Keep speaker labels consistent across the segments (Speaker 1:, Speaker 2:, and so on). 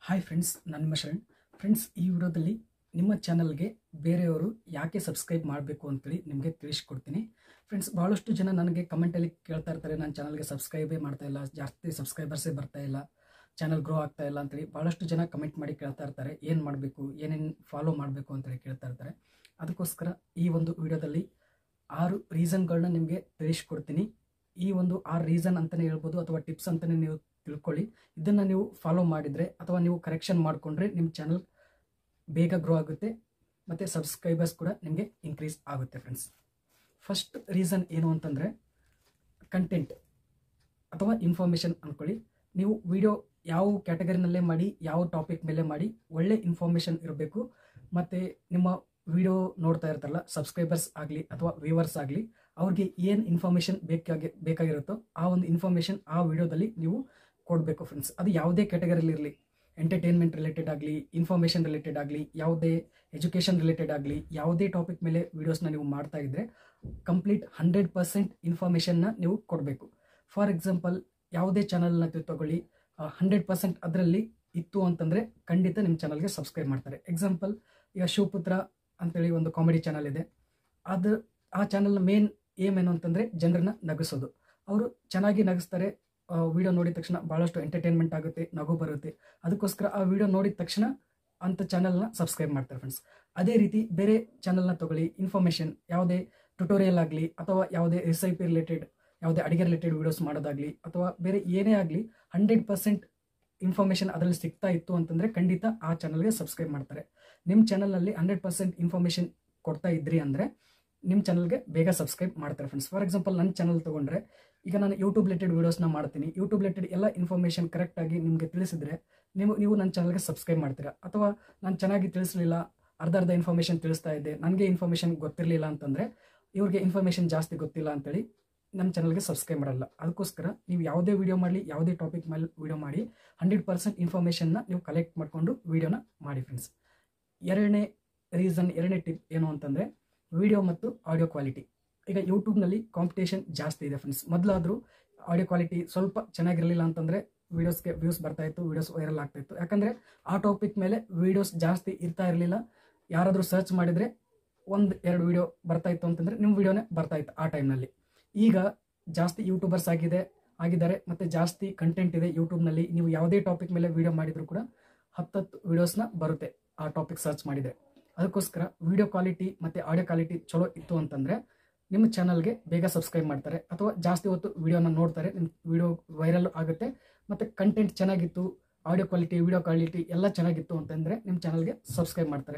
Speaker 1: hi friends ನಾನು ನಿಮ್ಮ Sharan friends ಈ ವಿಡಿಯೋದಲ್ಲಿ ನಿಮ್ಮ ಚಾನಲ್ಗೆ ಬೇರೆಯವರು ಯಾಕೆ ಸಬ್ಸ್ಕ್ರೈಬ್ ಮಾಡಬೇಕು ಅಂತೇಳಿ ನಿಮಗೆ ತಿಳಿಸ್ಕೊಡ್ತೀನಿ ಫ್ರೆಂಡ್ಸ್ ಭಾಳಷ್ಟು ಜನ ನನಗೆ ಕಮೆಂಟಲ್ಲಿ ಕೇಳ್ತಾ ಇರ್ತಾರೆ ನನ್ನ ಚಾನಲ್ಗೆ ಸಬ್ಸ್ಕ್ರೈಬೇ ಮಾಡ್ತಾ ಇಲ್ಲ ಜಾಸ್ತಿ ಸಬ್ಸ್ಕ್ರೈಬರ್ಸೇ ಬರ್ತಾ ಇಲ್ಲ ಚಾನಲ್ ಗ್ರೋ ಆಗ್ತಾ ಇಲ್ಲ ಅಂತೇಳಿ ಭಾಳಷ್ಟು ಜನ ಕಮೆಂಟ್ ಮಾಡಿ ಕೇಳ್ತಾ ಇರ್ತಾರೆ ಏನು ಮಾಡಬೇಕು ಏನೇನು ಫಾಲೋ ಮಾಡಬೇಕು ಅಂತೇಳಿ ಕೇಳ್ತಾ ಇರ್ತಾರೆ ಅದಕ್ಕೋಸ್ಕರ ಈ ಒಂದು ವಿಡಿಯೋದಲ್ಲಿ ಆರು ರೀಸನ್ಗಳನ್ನ ನಿಮಗೆ ತಿಳಿಸ್ಕೊಡ್ತೀನಿ ಈ ಒಂದು ಆರು ರೀಸನ್ ಅಂತಲೇ ಹೇಳ್ಬೋದು ಅಥವಾ ಟಿಪ್ಸ್ ಅಂತಲೇ ನೀವು ತಿಳ್ಕೊಳ್ಳಿ ಇದನ್ನು ನೀವು ಫಾಲೋ ಮಾಡಿದರೆ ಅಥವಾ ನೀವು ಕರೆಕ್ಷನ್ ಮಾಡಿಕೊಂಡ್ರೆ ನಿಮ್ಮ ಚಾನಲ್ ಬೇಗ ಗ್ರೋ ಆಗುತ್ತೆ ಮತ್ತು ಸಬ್ಸ್ಕ್ರೈಬರ್ಸ್ ಕೂಡ ನಿಮಗೆ ಇನ್ಕ್ರೀಸ್ ಆಗುತ್ತೆ ಫ್ರೆಂಡ್ಸ್ ಫಸ್ಟ್ ರೀಸನ್ ಏನು ಅಂತಂದರೆ ಕಂಟೆಂಟ್ ಅಥವಾ ಇನ್ಫಾರ್ಮೇಷನ್ ಅಂದ್ಕೊಳ್ಳಿ ನೀವು ವಿಡಿಯೋ ಯಾವ ಕ್ಯಾಟಗರಿನಲ್ಲೇ ಮಾಡಿ ಯಾವ ಟಾಪಿಕ್ ಮೇಲೆ ಮಾಡಿ ಒಳ್ಳೆ ಇನ್ಫಾರ್ಮೇಷನ್ ಇರಬೇಕು ಮತ್ತು ನಿಮ್ಮ ವಿಡಿಯೋ ನೋಡ್ತಾ ಇರ್ತಾರಲ್ಲ ಸಬ್ಸ್ಕ್ರೈಬರ್ಸ್ ಆಗಲಿ ಅಥವಾ ವ್ಯೂವರ್ಸ್ ಆಗಲಿ ಅವ್ರಿಗೆ ಏನು ಇನ್ಫಾರ್ಮೇಷನ್ ಬೇಕಾಗಿ ಬೇಕಾಗಿರುತ್ತೋ ಆ ಒಂದು ಇನ್ಫಾರ್ಮೇಷನ್ ಆ ವಿಡಿಯೋದಲ್ಲಿ ನೀವು ಕೊಡಬೇಕು ಫ್ರೆಂಡ್ಸ್ ಅದು ಯಾವುದೇ ಕ್ಯಾಟಗರಿಲಿ ಇರಲಿ ಎಂಟರ್ಟೈನ್ಮೆಂಟ್ ರಿಲೇಟೆಡ್ ಆಗಲಿ ಇನ್ಫಾರ್ಮೇಷನ್ ರಿಲೇಟೆಡ್ ಆಗಲಿ ಯಾವುದೇ ಎಜುಕೇಷನ್ ರಿಲೇಟೆಡ್ ಆಗಲಿ ಯಾವುದೇ ಟಾಪಿಕ್ ಮೇಲೆ ವೀಡಿಯೋಸ್ನ ನೀವು ಮಾಡ್ತಾ ಇದ್ದರೆ ಕಂಪ್ಲೀಟ್ ಹಂಡ್ರೆಡ್ ಪರ್ಸೆಂಟ್ ಇನ್ಫಾರ್ಮೇಷನ್ನ ನೀವು ಕೊಡಬೇಕು ಫಾರ್ ಎಕ್ಸಾಂಪಲ್ ಯಾವುದೇ ಚಾನಲ್ನ ತಗೊಳ್ಳಿ ಹಂಡ್ರೆಡ್ ಪರ್ಸೆಂಟ್ ಅದರಲ್ಲಿ ಇತ್ತು ಅಂತಂದರೆ ಖಂಡಿತ ನಿಮ್ಮ ಚಾನಲ್ಗೆ ಸಬ್ಸ್ಕ್ರೈಬ್ ಮಾಡ್ತಾರೆ ಎಕ್ಸಾಂಪಲ್ ಈಗ ಶಿವಪುತ್ರ ಅಂತೇಳಿ ಒಂದು ಕಾಮಿಡಿ ಚಾನಲ್ ಇದೆ ಅದು ಆ ಚಾನಲ್ನ ಮೇನ್ ಏಮ್ ಏನು ಅಂತಂದರೆ ಜನರನ್ನ ನಗಿಸೋದು ಅವರು ಚೆನ್ನಾಗಿ ನಗಿಸ್ತಾರೆ ವಿಡಿಯೋ ನೋಡಿದ ತಕ್ಷಣ ಭಾಳಷ್ಟು ಎಂಟರ್ಟೈನ್ಮೆಂಟ್ ಆಗುತ್ತೆ ನಗು ಬರುತ್ತೆ ಅದಕ್ಕೋಸ್ಕರ ಆ ವಿಡಿಯೋ ನೋಡಿದ ತಕ್ಷಣ ಅಂಥ ಚಾನಲ್ನ ಸಬ್ಸ್ಕ್ರೈಬ್ ಮಾಡ್ತಾರೆ ಫ್ರೆಂಡ್ಸ್ ಅದೇ ರೀತಿ ಬೇರೆ ಚಾನಲ್ನ ತಗೊಳ್ಳಿ ಇನ್ಫಾರ್ಮೇಷನ್ ಯಾವುದೇ ಟ್ಯುಟೋರಿಯಲ್ ಆಗಲಿ ಅಥವಾ ಯಾವುದೇ ರೆಸಿಪಿ ರಿಲೇಟೆಡ್ ಯಾವುದೇ ಅಡುಗೆ ರಿಲೇಟೆಡ್ ವೀಡಿಯೋಸ್ ಮಾಡೋದಾಗಲಿ ಅಥವಾ ಬೇರೆ ಏನೇ ಆಗಲಿ ಹಂಡ್ರೆಡ್ ಪರ್ಸೆಂಟ್ ಇನ್ಫಾರ್ಮೇಷನ್ ಅದರಲ್ಲಿ ಸಿಗ್ತಾ ಇತ್ತು ಅಂತಂದರೆ ಖಂಡಿತ ಆ ಚಾನಲ್ಗೆ ಸಬ್ಸ್ಕ್ರೈಬ್ ಮಾಡ್ತಾರೆ ನಿಮ್ಮ ಚಾನಲಲ್ಲಿ ಹಂಡ್ರೆಡ್ ಪರ್ಸೆಂಟ್ ಇನ್ಫಾರ್ಮೇಷನ್ ಕೊಡ್ತಾ ಇದ್ರಿ ಅಂದರೆ ನಿಮ್ಮ ಚಾನಲ್ಗೆ ಬೇಗ ಸಬ್ಸ್ಕ್ರೈಬ್ ಮಾಡ್ತಾರೆ ಫ್ರೆಂಡ್ಸ್ ಫಾರ್ ಎಕ್ಸಾಂಪಲ್ ನನ್ನ ಚಾನಲ್ ತೊಗೊಂಡ್ರೆ ಈಗ ನಾನು ಯೂಟ್ಯೂಬ್ ರಿಲೇಟೆಡ್ ವೀಡಿಯೋಸ್ನ ಮಾಡ್ತೀನಿ ಯೂಟ್ಯೂಬ್ ರಿಲೇಟೆಡ್ ಎಲ್ಲ ಇನ್ಫಾರ್ಮೇಷನ್ ಕರೆಕ್ಟಾಗಿ ನಿಮಗೆ ತಿಳಿಸಿದ್ರೆ ನೀವು ನೀವು ನನ್ನ ಚಾನಲ್ಗೆ ಸಬ್ಸ್ಕ್ರೈಬ್ ಮಾಡ್ತೀರಾ ಅಥವಾ ನಾನು ಚೆನ್ನಾಗಿ ತಿಳಿಸಲಿಲ್ಲ ಅರ್ಧ ಅರ್ಧ ಇನ್ಫಾರ್ಮೇಷನ್ ತಿಳಿಸ್ತಾ ಇದ್ದೆ ನನಗೆ ಇನ್ಫಾರ್ಮೇಷನ್ ಗೊತ್ತಿರಲಿಲ್ಲ ಅಂತಂದರೆ ಇವ್ರಿಗೆ ಇನ್ಫಾರ್ಮೇಷನ್ ಜಾಸ್ತಿ ಗೊತ್ತಿಲ್ಲ ಅಂತೇಳಿ ನಮ್ಮ ಚಾನಲ್ಗೆ ಸಬ್ಸ್ಕ್ರೈಬ್ ಮಾಡಲ್ಲ ಅದಕ್ಕೋಸ್ಕರ ನೀವು ಯಾವುದೇ ವಿಡಿಯೋ ಮಾಡಲಿ ಯಾವುದೇ ಟಾಪಿಕ್ ಮೇಲೆ ವಿಡಿಯೋ ಮಾಡಿ ಹಂಡ್ರೆಡ್ ಪರ್ಸೆಂಟ್ ಇನ್ಫಾರ್ಮೇಷನ್ನ ನೀವು ಕಲೆಕ್ಟ್ ಮಾಡಿಕೊಂಡು ವಿಡಿಯೋನ ಮಾಡಿ ಫ್ರೆಂಡ್ಸ್ ಎರಡನೇ ರೀಸನ್ ಎರಡನೇ ಟಿಪ್ ಏನು ಅಂತಂದರೆ ವಿಡಿಯೋ ಮತ್ತು ಆಡಿಯೋ ಕ್ವಾಲಿಟಿ ಈಗ ಯೂಟ್ಯೂಬ್ನಲ್ಲಿ ಕಾಂಪಿಟೇಷನ್ ಜಾಸ್ತಿ ಇದೆ ಫ್ರೆಂಡ್ಸ್ ಮೊದಲಾದರೂ ಆಡಿಯೋ ಕ್ವಾಲಿಟಿ ಸ್ವಲ್ಪ ಚೆನ್ನಾಗಿರಲಿಲ್ಲ ಅಂತಂದರೆ ವೀಡಿಯೋಸ್ಗೆ ವ್ಯೂಸ್ ಬರ್ತಾ ಇತ್ತು ವೀಡಿಯೋಸ್ ವೈರಲ್ ಆಗ್ತಾ ಇತ್ತು ಯಾಕಂದರೆ ಆ ಟಾಪಿಕ್ ಮೇಲೆ ವೀಡಿಯೋಸ್ ಜಾಸ್ತಿ ಇರ್ತಾ ಇರಲಿಲ್ಲ ಯಾರಾದರೂ ಸರ್ಚ್ ಮಾಡಿದರೆ ಒಂದು ಎರಡು ವಿಡಿಯೋ ಬರ್ತಾ ಇತ್ತು ಅಂತಂದರೆ ನಿಮ್ಮ ವಿಡಿಯೋನೇ ಬರ್ತಾ ಇತ್ತು ಆ ಟೈಮ್ನಲ್ಲಿ ಈಗ ಜಾಸ್ತಿ ಯೂಟ್ಯೂಬರ್ಸ್ ಆಗಿದೆ ಆಗಿದ್ದಾರೆ ಮತ್ತು ಜಾಸ್ತಿ ಕಂಟೆಂಟ್ ಇದೆ ಯೂಟ್ಯೂಬ್ನಲ್ಲಿ ನೀವು ಯಾವುದೇ ಟಾಪಿಕ್ ಮೇಲೆ ವಿಡಿಯೋ ಮಾಡಿದರೂ ಕೂಡ ಹತ್ತತ್ತು ವೀಡಿಯೋಸ್ನ ಬರುತ್ತೆ ಆ ಟಾಪಿಕ್ ಸರ್ಚ್ ಮಾಡಿದರೆ ಅದಕ್ಕೋಸ್ಕರ ವಿಡಿಯೋ ಕ್ವಾಲಿಟಿ ಮತ್ತು ಆಡಿಯೋ ಕ್ವಾಲಿಟಿ ಚಲೋ ಇತ್ತು ಅಂತಂದರೆ ನಿಮ್ಮ ಚಾನಲ್ಗೆ ಬೇಗ ಸಬ್ಸ್ಕ್ರೈಬ್ ಮಾಡ್ತಾರೆ ಅಥವಾ ಜಾಸ್ತಿ ಹೊತ್ತು ವಿಡಿಯೋನ ನೋಡ್ತಾರೆ ನಿಮ್ಮ ವಿಡಿಯೋ ವೈರಲ್ ಆಗುತ್ತೆ ಮತ್ತು ಕಂಟೆಂಟ್ ಚೆನ್ನಾಗಿತ್ತು ಆಡಿಯೋ ಕ್ವಾಲಿಟಿ ವಿಡಿಯೋ ಕ್ವಾಲಿಟಿ ಎಲ್ಲ ಚೆನ್ನಾಗಿತ್ತು ಅಂತಂದರೆ ನಿಮ್ಮ ಚಾನಲ್ಗೆ ಸಬ್ಸ್ಕ್ರೈಬ್ ಮಾಡ್ತಾರೆ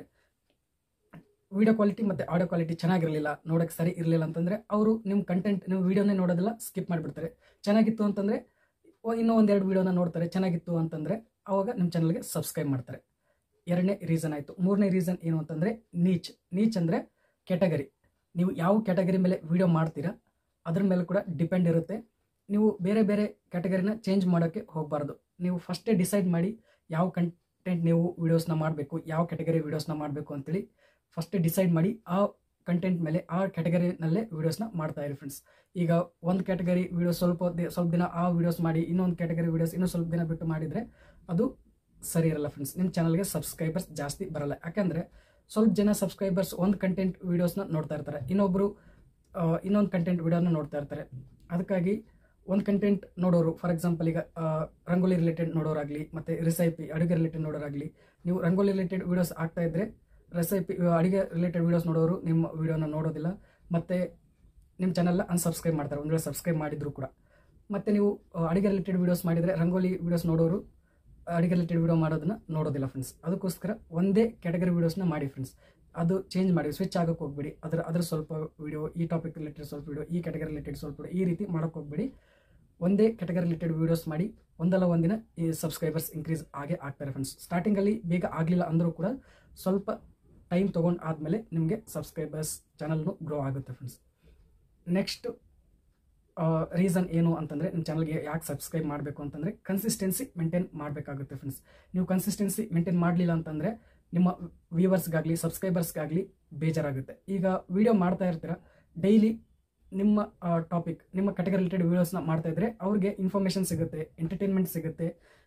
Speaker 1: ವಿಡಿಯೋ ಕ್ವಾಲಿಟಿ ಮತ್ತು ಆಡಿಯೋ ಕ್ವಾಲಿಟಿ ಚೆನ್ನಾಗಿರಲಿಲ್ಲ ನೋಡೋಕ್ಕೆ ಸರಿ ಇರಲಿಲ್ಲ ಅಂತಂದರೆ ಅವರು ನಿಮ್ಮ ಕಂಟೆಂಟ್ ನೀವು ವಿಡಿಯೋನೇ ನೋಡೋದಿಲ್ಲ ಸ್ಕಿಪ್ ಮಾಡಿಬಿಡ್ತಾರೆ ಚೆನ್ನಾಗಿತ್ತು ಅಂತಂದರೆ ಇನ್ನೂ ಒಂದೆರಡು ವಿಡಿಯೋನ ನೋಡ್ತಾರೆ ಚೆನ್ನಾಗಿತ್ತು ಅಂತಂದರೆ ಆವಾಗ ನಿಮ್ಮ ಚಾನಲ್ಗೆ ಸಬ್ಸ್ಕ್ರೈಬ್ ಮಾಡ್ತಾರೆ ಎರಡನೇ ರೀಸನ್ ಆಯಿತು ಮೂರನೇ ರೀಸನ್ ಏನು ಅಂತಂದರೆ ನೀಚ್ ನೀಚ್ ಅಂದರೆ ಕ್ಯಾಟಗರಿ ನೀವು ಯಾವ ಕ್ಯಾಟಗರಿ ಮೇಲೆ ವಿಡಿಯೋ ಮಾಡ್ತೀರಾ ಅದ್ರ ಮೇಲೆ ಕೂಡ ಡಿಪೆಂಡ್ ಇರುತ್ತೆ ನೀವು ಬೇರೆ ಬೇರೆ ಕ್ಯಾಟಗರಿನ ಚೇಂಜ್ ಮಾಡೋಕ್ಕೆ ಹೋಗಬಾರ್ದು ನೀವು ಫಸ್ಟೇ ಡಿಸೈಡ್ ಮಾಡಿ ಯಾವ ಕಂಟೆಂಟ್ ನೀವು ವೀಡಿಯೋಸ್ನ ಮಾಡಬೇಕು ಯಾವ ಕ್ಯಾಟಗರಿ ವೀಡಿಯೋಸ್ನ ಮಾಡಬೇಕು ಅಂತೇಳಿ ಫಸ್ಟೇ ಡಿಸೈಡ್ ಮಾಡಿ ಆ ಕಂಟೆಂಟ್ ಮೇಲೆ ಆ ಕ್ಯಾಟಗರಿನಲ್ಲೇ ವೀಡಿಯೋಸ್ನ ಮಾಡ್ತಾ ಇರಿ ಫ್ರೆಂಡ್ಸ್ ಈಗ ಒಂದು ಕ್ಯಾಟಗರಿ ವೀಡಿಯೋ ಸ್ವಲ್ಪ ಸ್ವಲ್ಪ ದಿನ ಆ ವೀಡಿಯೋಸ್ ಮಾಡಿ ಇನ್ನೊಂದು ಕ್ಯಾಟಗರಿ ವೀಡಿಯೋಸ್ ಇನ್ನೂ ಸ್ವಲ್ಪ ದಿನ ಬಿಟ್ಟು ಮಾಡಿದರೆ ಅದು ಸರಿ ಇರಲ್ಲ ಫ್ರೆಂಡ್ಸ್ ನಿಮ್ಮ ಚಾನಲ್ಗೆ ಸಬ್ಸ್ಕ್ರೈಬರ್ಸ್ ಜಾಸ್ತಿ ಬರಲ್ಲ ಯಾಕಂದರೆ ಸ್ವಲ್ಪ ಜನ ಸಬ್ಸ್ಕ್ರೈಬರ್ಸ್ ಒಂದು ಕಂಟೆಂಟ್ ವೀಡಿಯೋಸ್ನ ನೋಡ್ತಾ ಇರ್ತಾರೆ ಇನ್ನೊಬ್ಬರು ಇನ್ನೊಂದು ಕಂಟೆಂಟ್ ವೀಡಿಯೋನ ನೋಡ್ತಾ ಇರ್ತಾರೆ ಅದಕ್ಕಾಗಿ ಒಂದು ಕಂಟೆಂಟ್ ನೋಡೋರು ಫಾರ್ ಎಕ್ಸಾಂಪಲ್ ಈಗ ರಂಗೋಲಿ ರಿಲೇಟೆಡ್ ನೋಡೋರಾಗಲಿ ಮತ್ತು ರೆಸಿಪಿ ಅಡುಗೆ ರಿಲೇಟೆಡ್ ನೋಡೋರಾಗಲಿ ನೀವು ರಂಗೋಲಿ ರಿಲೇಟೆಡ್ ವೀಡಿಯೋಸ್ ಆಗ್ತಾ ಇದ್ದರೆ ರೆಸಿಪಿ ಅಡುಗೆ ರಿಲೇಟೆಡ್ ವೀಡಿಯೋಸ್ ನೋಡೋರು ನಿಮ್ಮ ವೀಡಿಯೋನ ನೋಡೋದಿಲ್ಲ ಮತ್ತು ನಿಮ್ಮ ಚಾನಲ್ನ ಅನ್ಸಬ್ಸ್ಕ್ರೈಬ್ ಮಾಡ್ತಾರೆ ಒಂದು ವೇಳೆ ಸಬ್ಸ್ಕ್ರೈಬ್ ಮಾಡಿದ್ರು ಕೂಡ ಮತ್ತು ನೀವು ಅಡುಗೆ ರಿಲೇಟೆಡ್ ವೀಡಿಯೋಸ್ ಮಾಡಿದರೆ ರಂಗೋಲಿ ವೀಡಿಯೋಸ್ ನೋಡೋರು ಅಡುಗೆ ರಿಲೇಟೆಡ್ ವೀಡಿಯೋ ಮಾಡೋದನ್ನ ನೋಡೋದಿಲ್ಲ ಫ್ರೆಂಡ್ಸ್ ಅದಕ್ಕೋಸ್ಕರ ಒಂದೇ ಕ್ಯಾಟಗರಿ ವೀಡಿಯೋಸ್ನ ಮಾಡಿ ಫ್ರೆಂಡ್ಸ್ ಅದು ಚೇಂಜ್ ಮಾಡಿ ಸ್ವಿಚ್ ಆಗೋಕ್ಕೆ ಹೋಗ್ಬೇಡಿ ಅದ್ರ ಅದ್ರ ಸ್ವಲ್ಪ ವೀಡಿಯೋ ಈ ಟಾಪಿಕ್ ರಿಲೇಟೆಡ್ ಸ್ವಲ್ಪ ವೀಡಿಯೋ ಈ ಕ್ಯಾಟಗರಿ ರಿಲೇಟೆಡ್ ಸ್ವಲ್ಪ ವೀಡಿಯೋ ಈ ರೀತಿ ಮಾಡೋಕ್ಕೆ ಹೋಗ್ಬೇಡಿ ಒಂದೇ ಕ್ಯಾಟಗರಿ ರಿಲೇಟೆಡ್ ವೀಡಿಯೋಸ್ ಮಾಡಿ ಒಂದಲ್ಲ ಒಂದಿನ ಈ ಸಬ್ಸ್ಕ್ರೈಬರ್ಸ್ ಇನ್ಕ್ರೀಸ್ ಆಗೇ ಆಗ್ತಾರೆ ಫ್ರೆಂಡ್ಸ್ ಸ್ಟಾರ್ಟಿಂಗಲ್ಲಿ ಬೇಗ ಆಗಲಿಲ್ಲ ಅಂದರೂ ಕೂಡ ಸ್ವಲ್ಪ ಟೈಮ್ ತೊಗೊಂಡು ಆದಮೇಲೆ ನಿಮಗೆ ಸಬ್ಸ್ಕ್ರೈಬರ್ಸ್ ಚಾನಲ್ನು ಗ್ರೋ ಆಗುತ್ತೆ ಫ್ರೆಂಡ್ಸ್ ನೆಕ್ಸ್ಟ್ ರೀಸನ್ ಏನು ಅಂತಂದರೆ ನಿಮ್ಮ ಚಾನಲ್ಗೆ ಯಾಕೆ ಸಬ್ಸ್ಕ್ರೈಬ್ ಮಾಡಬೇಕು ಅಂತಂದರೆ ಕನ್ಸಿಸ್ಟೆನ್ಸಿ ಮೇಂಟೈನ್ ಮಾಡಬೇಕಾಗುತ್ತೆ ಫ್ರೆಂಡ್ಸ್ ನೀವು ಕನ್ಸಿಸ್ಟೆನ್ಸಿ ಮೇಂಟೈನ್ ಮಾಡಲಿಲ್ಲ ಅಂತಂದರೆ ನಿಮ್ಮ ವ್ಯೂವರ್ಸ್ಗಾಗಲಿ ಸಬ್ಸ್ಕ್ರೈಬರ್ಸ್ಗಾಗಲಿ ಬೇಜಾರಾಗುತ್ತೆ ಈಗ ವಿಡಿಯೋ ಮಾಡ್ತಾ ಇರ್ತೀರ ಡೈಲಿ ನಿಮ್ಮ ಟಾಪಿಕ್ ನಿಮ್ಮ ಕ್ಯಾಟಗರಿ ರಿಲೇಟೆಡ್ ವೀಡಿಯೋಸ್ನ ಮಾಡ್ತಾ ಇದ್ರೆ ಅವ್ರಿಗೆ ಇನ್ಫಾರ್ಮೇಷನ್ ಸಿಗುತ್ತೆ ಎಂಟರ್ಟೈನ್ಮೆಂಟ್ ಸಿಗುತ್ತೆ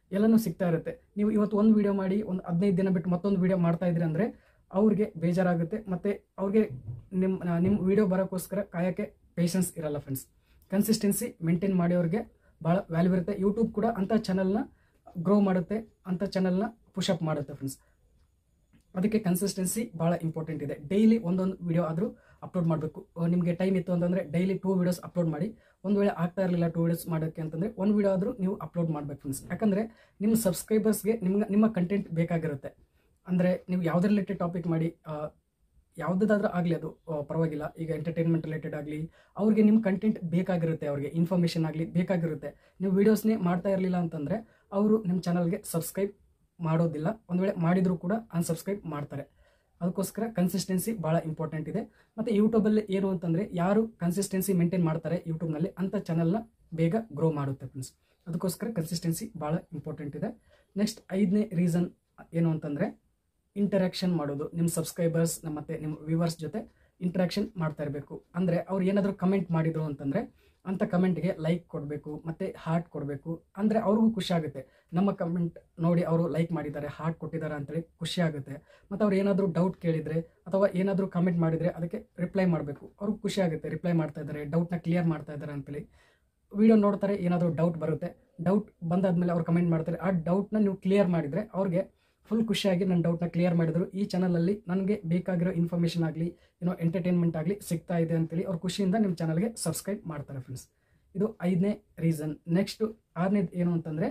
Speaker 1: ಎಲ್ಲನೂ ಸಿಗ್ತಾ ಇರುತ್ತೆ ನೀವು ಇವತ್ತು ಒಂದು ವಿಡಿಯೋ ಮಾಡಿ ಒಂದು ಹದಿನೈದು ದಿನ ಬಿಟ್ಟು ಮತ್ತೊಂದು ವಿಡಿಯೋ ಮಾಡ್ತಾ ಇದ್ರಿ ಅಂದರೆ ಅವ್ರಿಗೆ ಬೇಜಾರಾಗುತ್ತೆ ಮತ್ತು ಅವ್ರಿಗೆ ನಿಮ್ಮ ನಿಮ್ಮ ವಿಡಿಯೋ ಬರೋಕ್ಕೋಸ್ಕರ ಕಾಯೋಕ್ಕೆ ಪೇಷನ್ಸ್ ಇರಲ್ಲ ಫ್ರೆಂಡ್ಸ್ ಕನ್ಸಿಸ್ಟೆನ್ಸಿ ಮೇಂಟೈನ್ ಮಾಡೋರಿಗೆ ಭಾಳ ವ್ಯಾಲ್ಯೂ ಇರುತ್ತೆ ಯೂಟ್ಯೂಬ್ ಕೂಡ ಅಂಥ ಚಾನಲ್ನ ಗ್ರೋ ಮಾಡುತ್ತೆ ಅಂಥ ಚಾನಲ್ನ ಪುಷಪ್ ಮಾಡುತ್ತೆ ಫ್ರೆಂಡ್ಸ್ ಅದಕ್ಕೆ ಕನ್ಸಿಸ್ಟೆನ್ಸಿ ಭಾಳ ಇಂಪಾರ್ಟೆಂಟ್ ಇದೆ ಡೈಲಿ ಒಂದೊಂದು ವಿಡಿಯೋ ಆದರೂ ಅಪ್ಲೋಡ್ ಮಾಡಬೇಕು ನಿಮಗೆ ಟೈಮ್ ಇತ್ತು ಅಂತಂದರೆ ಡೈಲಿ ಟೂ ವೀಡಿಯೋಸ್ ಅಪ್ಲೋಡ್ ಮಾಡಿ ಒಂದು ವೇಳೆ ಆಗ್ತಾ ಇರಲಿಲ್ಲ ಟೂ ವೀಡಿಯೋಸ್ ಮಾಡೋಕ್ಕೆ ಅಂತಂದರೆ ಒಂದು ವಿಡಿಯೋ ಆದರೂ ನೀವು ಅಪ್ಲೋಡ್ ಮಾಡಬೇಕು ಫ್ರೆಂಡ್ಸ್ ಯಾಕಂದರೆ ನಿಮ್ಮ ಸಬ್ಸ್ಕ್ರೈಬರ್ಸ್ಗೆ ನಿಮ್ಗೆ ನಿಮ್ಮ ಕಂಟೆಂಟ್ ಬೇಕಾಗಿರುತ್ತೆ ಅಂದರೆ ನೀವು ಯಾವುದೇ ರಿಲೇಟೆಡ್ ಟಾಪಿಕ್ ಮಾಡಿ ಯಾವುದಾದ್ರೂ ಆಗಲಿ ಅದು ಆ, ಪರವಾಗಿಲ್ಲ ಈಗ ಎಂಟರ್ಟೈನ್ಮೆಂಟ್ ರಿಲೇಟೆಡ್ ಆಗಲಿ ಅವ್ರಿಗೆ ನಿಮ್ಮ ಕಂಟೆಂಟ್ ಬೇಕಾಗಿರುತ್ತೆ ಅವ್ರಿಗೆ ಇನ್ಫಾರ್ಮೇಷನ್ ಆಗಲಿ ಬೇಕಾಗಿರುತ್ತೆ ನೀವು ವೀಡಿಯೋಸ್ನೇ ಮಾಡ್ತಾ ಇರಲಿಲ್ಲ ಅಂತಂದರೆ ಅವರು ನಿಮ್ಮ ಚಾನಲ್ಗೆ ಸಬ್ಸ್ಕ್ರೈಬ್ ಮಾಡೋದಿಲ್ಲ ಒಂದು ವೇಳೆ ಮಾಡಿದರೂ ಕೂಡ ಅನ್ಸಬ್ಸ್ಕ್ರೈಬ್ ಮಾಡ್ತಾರೆ ಅದಕ್ಕೋಸ್ಕರ ಕನ್ಸಿಸ್ಟೆನ್ಸಿ ಭಾಳ ಇಂಪಾರ್ಟೆಂಟ್ ಇದೆ ಮತ್ತು ಯೂಟ್ಯೂಬಲ್ಲಿ ಏನು ಅಂತಂದರೆ ಯಾರು ಕನ್ಸಿಸ್ಟೆನ್ಸಿ ಮೇಂಟೈನ್ ಮಾಡ್ತಾರೆ ಯೂಟ್ಯೂಬ್ನಲ್ಲಿ ಅಂಥ ಚಾನಲ್ನ ಬೇಗ ಗ್ರೋ ಮಾಡುತ್ತೆ ಫ್ರೆಂಡ್ಸ್ ಅದಕ್ಕೋಸ್ಕರ ಕನ್ಸಿಸ್ಟೆನ್ಸಿ ಭಾಳ ಇಂಪಾರ್ಟೆಂಟ್ ಇದೆ ನೆಕ್ಸ್ಟ್ ಐದನೇ ರೀಸನ್ ಏನು ಅಂತಂದರೆ ಇಂಟರಾಕ್ಷನ್ ಮಾಡೋದು ನಿಮ್ಮ ಸಬ್ಸ್ಕ್ರೈಬರ್ಸ್ ಮತ್ತು ನಿಮ್ಮ ವ್ಯೂವರ್ಸ್ ಜೊತೆ ಇಂಟ್ರಾಕ್ಷನ್ ಮಾಡ್ತಾ ಇರಬೇಕು ಅಂದರೆ ಅವ್ರು ಏನಾದರೂ ಕಮೆಂಟ್ ಮಾಡಿದ್ರು ಅಂತಂದರೆ ಅಂಥ ಕಮೆಂಟ್ಗೆ ಲೈಕ್ ಕೊಡಬೇಕು ಮತ್ತು ಹಾರ್ಟ್ ಕೊಡಬೇಕು ಅಂದರೆ ಅವ್ರಿಗೂ ಖುಷಿ ಆಗುತ್ತೆ ನಮ್ಮ ಕಮೆಂಟ್ ನೋಡಿ ಅವರು ಲೈಕ್ ಮಾಡಿದ್ದಾರೆ ಹಾರ್ಟ್ ಕೊಟ್ಟಿದ್ದಾರೆ ಅಂತೇಳಿ ಖುಷಿ ಆಗುತ್ತೆ ಮತ್ತು ಅವ್ರು ಏನಾದರೂ ಡೌಟ್ ಕೇಳಿದರೆ ಅಥವಾ ಏನಾದರೂ ಕಮೆಂಟ್ ಮಾಡಿದರೆ ಅದಕ್ಕೆ ರಿಪ್ಲೈ ಮಾಡಬೇಕು ಅವ್ರಿಗೆ ಖುಷಿ ಆಗುತ್ತೆ ರಿಪ್ಲೈ ಮಾಡ್ತಾ ಇದ್ದಾರೆ ಡೌಟ್ನ ಕ್ಲಿಯರ್ ಮಾಡ್ತಾ ಇದ್ದಾರೆ ಅಂತೇಳಿ ವಿಡಿಯೋ ನೋಡ್ತಾರೆ ಏನಾದರೂ ಡೌಟ್ ಬರುತ್ತೆ ಡೌಟ್ ಬಂದಾದ್ಮೇಲೆ ಅವ್ರು ಕಮೆಂಟ್ ಮಾಡ್ತಾರೆ ಆ ಡೌಟ್ನ ನೀವು ಕ್ಲಿಯರ್ ಮಾಡಿದರೆ ಅವ್ರಿಗೆ ಫುಲ್ ಖುಷಿಯಾಗಿ ನನ್ನ ಡೌಟ್ನ ಕ್ಲಿಯರ್ ಮಾಡಿದ್ರು ಈ ಚಾನಲಲ್ಲಿ ನನಗೆ ಬೇಕಾಗಿರೋ ಇನ್ಫಾರ್ಮೇಷನ್ ಆಗಲಿ ಏನೋ ಎಂಟರ್ಟೈನ್ಮೆಂಟ್ ಆಗಲಿ ಸಿಗ್ತಾ ಇದೆ ಅಂತೇಳಿ ಅವ್ರು ಖುಷಿಯಿಂದ ನಿಮ್ಮ ಚಾನಲ್ಗೆ ಸಬ್ಸ್ಕ್ರೈಬ್ ಮಾಡ್ತಾರೆ ಫ್ರೆಂಡ್ಸ್ ಇದು ಐದನೇ ರೀಸನ್ ನೆಕ್ಸ್ಟು ಆರನೇದು ಏನು ಅಂತಂದರೆ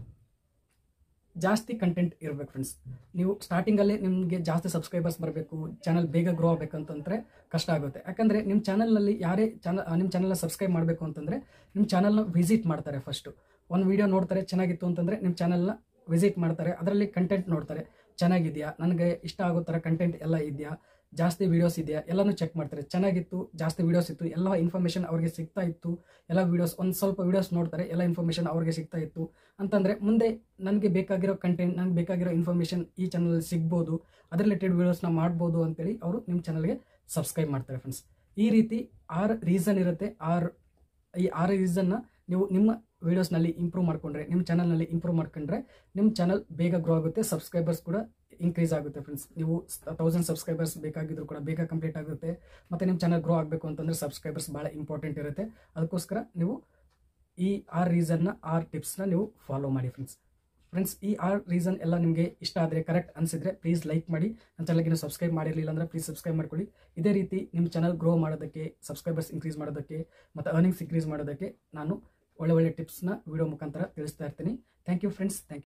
Speaker 1: ಜಾಸ್ತಿ ಕಂಟೆಂಟ್ ಇರಬೇಕು ಫ್ರೆಂಡ್ಸ್ ನೀವು ಸ್ಟಾರ್ಟಿಂಗಲ್ಲಿ ನಿಮಗೆ ಜಾಸ್ತಿ ಸಬ್ಸ್ಕ್ರೈಬರ್ಸ್ ಬರಬೇಕು ಚಾನಲ್ ಬೇಗ ಗ್ರೋ ಆಗಬೇಕಂತಂದ್ರೆ ಕಷ್ಟ ಆಗುತ್ತೆ ಯಾಕಂದರೆ ನಿಮ್ಮ ಚಾನಲ್ನಲ್ಲಿ ಯಾರೇ ಚಾನಲ್ ನಿಮ್ಮ ಚಾನಲ್ನ ಸಬ್ಸ್ಕ್ರೈಬ್ ಮಾಡಬೇಕು ಅಂತಂದರೆ ನಿಮ್ಮ ಚಾನಲ್ನ ವಿಸಿಟ್ ಮಾಡ್ತಾರೆ ಫಸ್ಟು ಒಂದು ವಿಡಿಯೋ ನೋಡ್ತಾರೆ ಚೆನ್ನಾಗಿತ್ತು ಅಂತಂದರೆ ನಿಮ್ಮ ಚಾನಲ್ನ ವಿಸಿಟ್ ಮಾಡ್ತಾರೆ ಅದರಲ್ಲಿ ಕಂಟೆಂಟ್ ನೋಡ್ತಾರೆ ಚೆನ್ನಾಗಿದೆಯಾ ನನಗೆ ಇಷ್ಟ ಆಗೋ ಥರ ಕಂಟೆಂಟ್ ಎಲ್ಲ ಇದೆಯಾ ಜಾಸ್ತಿ ವೀಡಿಯೋಸ್ ಇದೆಯಾ ಎಲ್ಲನೂ ಚೆಕ್ ಮಾಡ್ತಾರೆ ಚೆನ್ನಾಗಿತ್ತು ಜಾಸ್ತಿ ವೀಡಿಯೋಸ್ ಇತ್ತು ಎಲ್ಲ ಇನ್ಫಾರ್ಮೇಷನ್ ಅವ್ರಿಗೆ ಸಿಗ್ತಾ ಇತ್ತು ಎಲ್ಲ ವೀಡಿಯೋಸ್ ಒಂದು ಸ್ವಲ್ಪ ವೀಡಿಯೋಸ್ ನೋಡ್ತಾರೆ ಎಲ್ಲ ಇನ್ಫಾರ್ಮೇಷನ್ ಅವ್ರಿಗೆ ಸಿಗ್ತಾ ಇತ್ತು ಅಂತಂದರೆ ಮುಂದೆ ನನಗೆ ಬೇಕಾಗಿರೋ ಕಂಟೆಂಟ್ ನನಗೆ ಬೇಕಾಗಿರೋ ಇನ್ಫಾರ್ಮೇಷನ್ ಈ ಚಾನಲ್ ಸಿಗ್ಬೋದು ಅದ್ರ ರಿಲೇಟೆಡ್ ವೀಡಿಯೋಸ್ನ ಮಾಡ್ಬೋದು ಅಂತೇಳಿ ಅವರು ನಿಮ್ಮ ಚಾನಲ್ಗೆ ಸಬ್ಸ್ಕ್ರೈಬ್ ಮಾಡ್ತಾರೆ ಫ್ರೆಂಡ್ಸ್ ಈ ರೀತಿ ಆರು ರೀಸನ್ ಇರುತ್ತೆ ಆರು ಈ ಆರು ರೀಸನ್ನ ನೀವು ನಿಮ್ಮ ವೀಡಿಯೋಸ್ನಲ್ಲಿ ಇಂಪ್ರೂವ್ ಮಾಡ್ಕೊಂಡ್ರೆ ನಿಮ್ಮ ಚಾನಲ್ನಲ್ಲಿ ಇಂಪ್ರೂವ್ ಮಾಡ್ಕೊಂಡ್ರೆ ನಿಮ್ಮ ಚಾನಲ್ ಬೇಗ ಗ್ರೋ ಆಗುತ್ತೆ ಸಬ್ಸ್ಕ್ರೈಬರ್ಸ್ ಕೂಡ ಇನ್ಕ್ರೀಸ್ ಆಗುತ್ತೆ ಫ್ರೆಂಡ್ಸ್ ನೀವು ತೌಸಂಡ್ ಸಬ್ಸ್ಕ್ರೈಬರ್ಸ್ ಬೇಕಾಗಿದ್ರು ಕೂಡ ಬೇಗ ಕಂಪ್ಲೀಟ್ ಆಗುತ್ತೆ ಮತ್ತು ನಿಮ್ಮ ಚಾನಲ್ ಗ್ರೋ ಆಗಬೇಕು ಅಂತಂದರೆ ಸಬ್ಸ್ಕ್ರೈಬರ್ಸ್ ಭಾಳ ಇಂಪಾರ್ಟೆಂಟ್ ಇರುತ್ತೆ ಅದಕ್ಕೋಸ್ಕರ ನೀವು ಈ ಆರು ರೀಸನ್ನ ಆರು ಟಿಪ್ಸ್ನ ನೀವು ಫಾಲೋ ಮಾಡಿ ಫ್ರೆಂಡ್ಸ್ ಫ್ರೆಂಡ್ಸ್ ಈ ಆರು ರೀಸನ್ ಎಲ್ಲ ನಿಮಗೆ ಇಷ್ಟ ಆದರೆ ಕರೆಕ್ಟ್ ಅನಿಸಿದ್ರೆ ಪ್ಲೀಸ್ ಲೈಕ್ ಮಾಡಿ ನನ್ನ ಚಾನಲ್ಗೆ ನೀವು ಸಬ್ಸ್ಕ್ರೈಬ್ ಮಾಡಿರಲಿಲ್ಲ ಅಂದರೆ ಪ್ಲೀಸ್ ಸಬ್ಸ್ಕ್ರೈಬ್ ಮಾಡ್ಕೊಳ್ಳಿ ಇದೇ ರೀತಿ ನಿಮ್ಮ ಚಾನಲ್ ಗ್ರೋ ಮಾಡೋದಕ್ಕೆ ಸಬ್ಸ್ಕ್ರೈಬರ್ಸ್ ಇನ್ಕ್ರೀಸ್ ಮಾಡೋದಕ್ಕೆ ಮತ್ತು ಅರ್ನಿಂಗ್ಸ್ ಇನ್ಕ್ರೀಸ್ ಮಾಡೋದಕ್ಕೆ ನಾನು ಒಳ್ಳೆ ಒಳ್ಳೆ ಟಿಪ್ಸ್ನ ವಿಡಿಯೋ ಮುಖಾಂತರ ತಿಳಿಸ್ತಾ ಇರ್ತೀನಿ thank you friends thank you